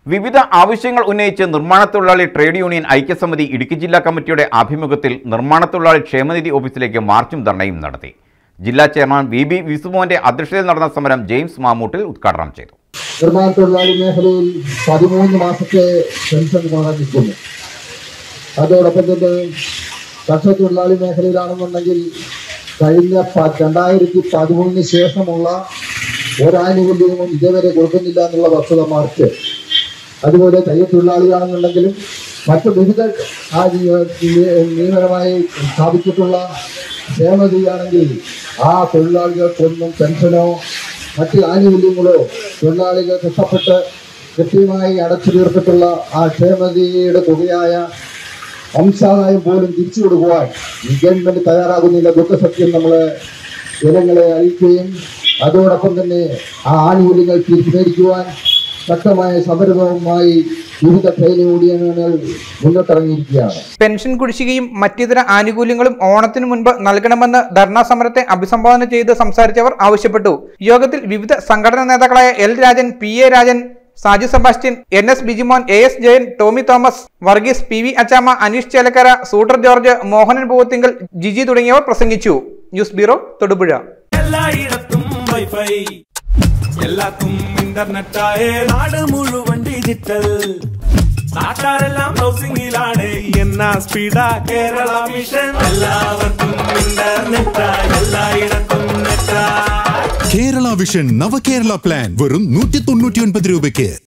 വിവിധ ആവശ്യങ്ങൾ ഉന്നയിച്ച് നിർമ്മാണ തൊഴിലാളി ട്രേഡ് യൂണിയൻ ഐക്യസമിതി ഇടുക്കി ജില്ലാ കമ്മിറ്റിയുടെ ആഭിമുഖ്യത്തിൽ നിർമ്മാണ തൊഴിലാളി ക്ഷേമനിധി ഓഫീസിലേക്ക് മാർച്ചും ധർണയും നടത്തി ജില്ലാ ചെയർമാൻ വി ബി വിസുമോന്റെ അധ്യക്ഷതയിൽ നടന്ന സമരം ജെയിംസ് മാമൂട്ടിൽ ഉദ്ഘാടനം ചെയ്തു നിർമ്മാണ തൊഴിലാളി മേഖലയിൽ പതിമൂന്ന് മാസത്തെ പെൻഷൻ കുറഞ്ഞിരിക്കുന്നു അതോടൊപ്പം തന്നെ കർഷക തൊഴിലാളി മേഖലയിലാണെന്നുണ്ടെങ്കിൽ കഴിഞ്ഞ പ- രണ്ടായിരത്തി പതിമൂന്നിന് ശേഷമുള്ള ഒരാനുകൂല്യവും ഇതേവരെ കൊടുക്കുന്നില്ല എന്നുള്ള വസ്തുത മറിച്ച് അതുപോലെ തയ്യൽ തൊഴിലാളിയാണെന്നുണ്ടെങ്കിലും മറ്റു വിവിധ ആ നിയ- നിയ- നിയമപരമായി സ്ഥാപിച്ചിട്ടുള്ള ക്ഷേമതയാണെങ്കിൽ ആ തൊഴിലാളികൾക്കൊന്നും പെൻഷനോ മറ്റ് ആനുകൂല്യങ്ങളോ തൊഴിലാളികൾ കഷ്ടപ്പെട്ട് കൃത്യമായി അടച്ചു തീർത്തിട്ടുള്ള ആ ക്ഷേമതയുടെ തുകയായ അംശാദായം പോലും തിരിച്ചു കൊടുക്കുവാൻ ഈ ഗവൺമെന്റ് തയ്യാറാകുന്നില്ല ദുഃഖസത്യം നമ്മൾ ജനങ്ങളെ അറിയിക്കുകയും അതോടൊപ്പം തന്നെ ആ ആനുകൂല്യങ്ങൾ തിരിച്ചു മേടിക്കുവാൻ ശക്തമായ സമരവുമായി വിവിധ ട്രെയിൻ യൂണിയനുകൾ മുന്നോട്ടിറങ്ങിയിരിക്കുകയാണ് പെൻഷൻ കുടിശ്ശികയും മറ്റിതര ആനുകൂല്യങ്ങളും ഓണത്തിനു മുൻപ് നൽകണമെന്ന് ധർണാ സമരത്തെ അഭിസംബോധന ചെയ്ത് സംസാരിച്ചവർ ആവശ്യപ്പെട്ടു യോഗത്തിൽ വിവിധ സംഘടനാ നേതാക്കളായ L Rajan P A Rajan Saju Sebastian N S Bijimon A S Jayan Tomy Thomas Varghese P V Achamma Aneesh Chelakkara സൂട്ടർ ജോർജ് മോഹനൻ പൂവത്തിങ്കൽ ജിജി തുടങ്ങിയവർ പ്രസംഗിച്ചു ന്യൂസ് ബ്യൂറോ തൊടുപുഴ എല്ലായിടത്തും വൈഫൈ എല്ലാത്തും ഇന്റർനെറ്റായ നാട് മുഴുവൻ ഡിജിറ്റൽ നാട്ടാരെല്ലാം ബ്രൗസിംഗിലാണ് എന്നാ സ്പീഡാ കേരള മിഷൻ എല്ലാവർക്കും ഇന്റർനെറ്റാ എല്ലായിടത്തും നെറ്റാ കേരള വിഷൻ നവകേരള പ്ലാൻ വെറും നൂറ്റി തൊണ്ണൂറ്റി ഒൻപത് രൂപയ്ക്ക്